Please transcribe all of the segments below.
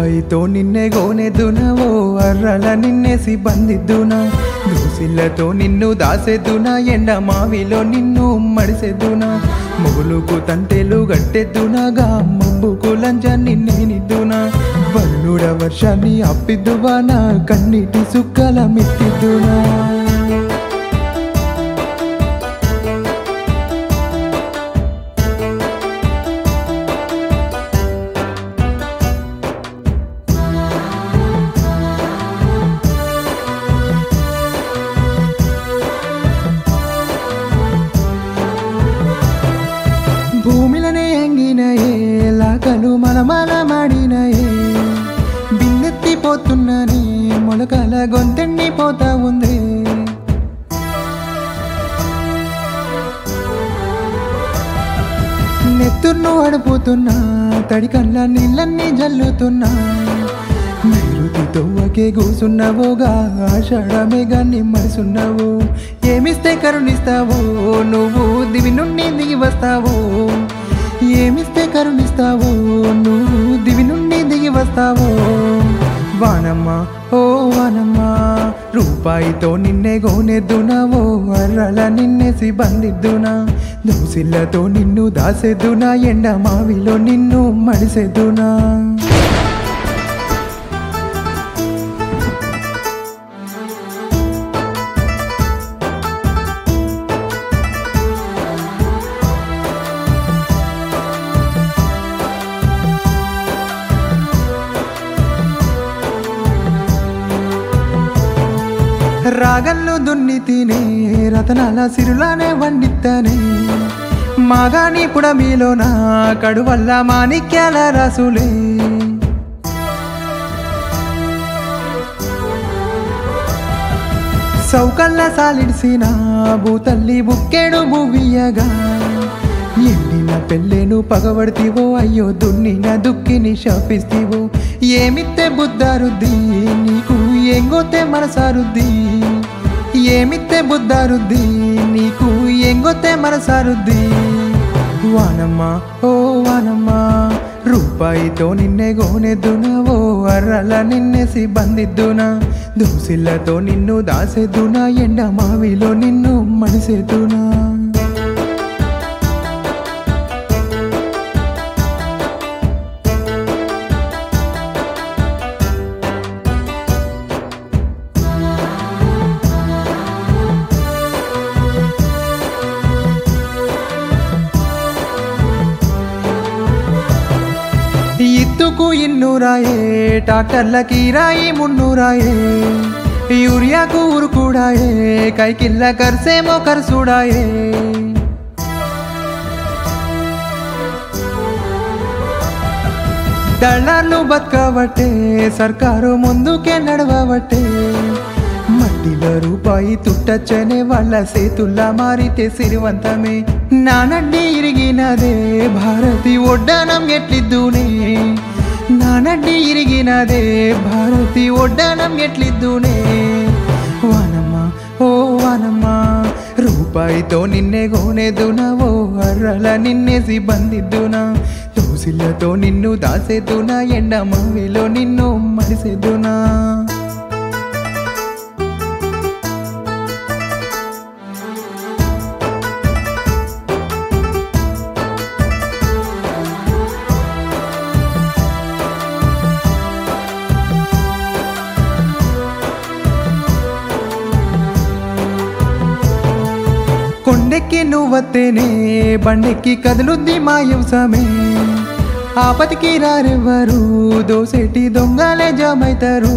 రూపాయితో నిన్నే గోనెద్దున ఓ అర్రల నిన్నేసి బందిద్దున దోసిళ్ళతో నిన్ను దాసెద్దున ఎండ మావిలో నిన్ను మడిసెద్దున మొగులుకు తంటెలు గట్టెద్దునగా మబ్బుకు లంచాన్ని నేనిద్దున వల్లుడ వర్షాన్ని అప్పిద్దువాన కన్నీటి సుక్కల మిత్తిద్దునా భూమిలనే ఎంగినయే లాకలు మలమల మాడినయే బిన్నెత్తిపోతున్నని మొలకల గొంతెండిపోతా ఉంది నెత్తుర్ను అడుపుతున్నా తడి కళ్ళ నీళ్ళన్నీ జల్లుతున్నా నైరుతి తొవ్వకే కూసున్నావుగా ఆషాఢమే గాన్ని మరుసున్నావు ఏమిస్తే కరుణిస్తావు నువ్వు దివి నుండి దిగి వస్తావు ఏమిస్తే కరుణిస్తావు నువ్వు దివి నుండి దిగి వస్తావు వానమ్మ ఓ వానమ్మ రూపాయితో నిన్నే గోనెద్దునావో అర్రల నిన్నేసి బందిద్దునా దోసిళ్ళతో నిన్ను దాసెద్దునా ఎండ మావిలో నిన్ను మడిసెద్దునా రాగల్లు దున్ని తినే రతనాల సిరులానే వండిత్తనే మాగాని పుడమిలోన కడువల్ల మాణిక్యాల రసులే సౌకల్ల సాలిడిసిన భూతల్లి బుక్కేడు భూవియగా ఎండిన పెళ్ళేను పగబడితివో అయ్యో దున్నిన దుక్కిని శపిస్తివో ఏమిత్తే బుద్ధారుద్ది నీకు ఎంగొతే మనసారుద్ది ఏమిత్తే బుద్ధారుద్ది నీకు ఎంగొతే మనసారుద్ది వానమ్మ ఓ వానమ్మ రూపాయితో నిన్నే గోనెద్దునా ఓ అర్రల నిన్నేసి బందిద్దునా దోసిళ్ళతో నిన్ను దాసెద్దునా ఎండ మావిలో నిన్ను మడిసెద్దునా ఇత్తుకు ఇన్నూరాయే ట్రాక్టర్లకి రాయి మున్నూరాయే యూరియాకు ఉరుకుడాయే కైకిల్ల కర్సేమో కర్సుడాయే దళార్లు బతకబట్టే సర్కారు ముందుకే నడవబట్టే మట్టిలో రూపాయి తుట్టచ్చనే వాళ్ళ సేతుల్లా మారితే సిరివంతమే నానడ్డి ఇరిగినదే భారతి ఒడ్డానం ఎట్లిద్దునే నానడ్డి ఇరిగినదే భారతి ఒడ్డానం ఎట్లిద్దునే వానమ్మ ఓ వానమ్మ రూపాయితో నిన్నే గోనెద్దునా ఓ అర్రల నిన్నేసి బందిద్దునా దోసిళ్ళతో నిన్ను దాసేద్దునా ఎండ మావిలో నిన్ను మడిసేద్దునా కొండెక్కి నువ్వత్తేనే బండెక్కి కదులుద్ది మా యువసమే ఆపతికి రారెవ్వరు దోసెట్టి దొంగలే జమైతారు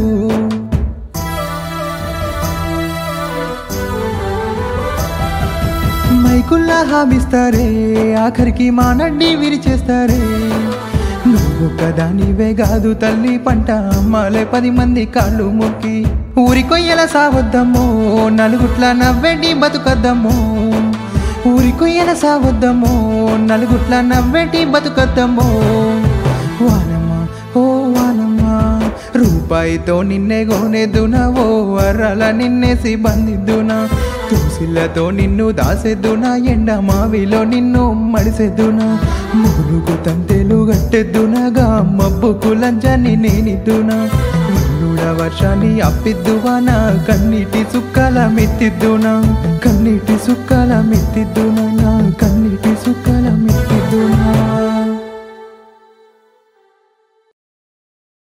మైకుల్లా హామిస్తారే ఆఖరికి మానడ్డి విరిచేస్తారే నువ్వు కదానివే కాదు తల్లి పంట అమ్మాలే పది మంది కాళ్ళు మొక్కి ఊరి కొయ్యల సావద్దమ్మో నలుగుట్ల నవ్వెడ్డి బతుకద్దమ్మో ఊరి కొయ్యల సావద్దమ్మో నలుగుట్ల నవ్వెడ్డి బతుకద్దమ్మో వానమ్మ ఓ వానమ్మ రూపాయితో నిన్నే గోనెద్దునా ఓ అర్రల నిన్నేసి బందిద్దునా దోసిల్లతో నిన్ను దాసెద్దునా ఎండ మావిలో నిన్ను మడిసెద్దునా ముగులుకు తంతెలు గట్టెద్దునగా మబ్బుకు లంచాన్ని నేనిద్దునా నిన్నుడ వర్షాన్ని అప్పిద్దువానా కన్నీటి సుక్కల మెత్తిద్దునా కన్నీటి సుక్కల మెత్తిద్దునా నా కన్నీటి సుక్కల మెత్తి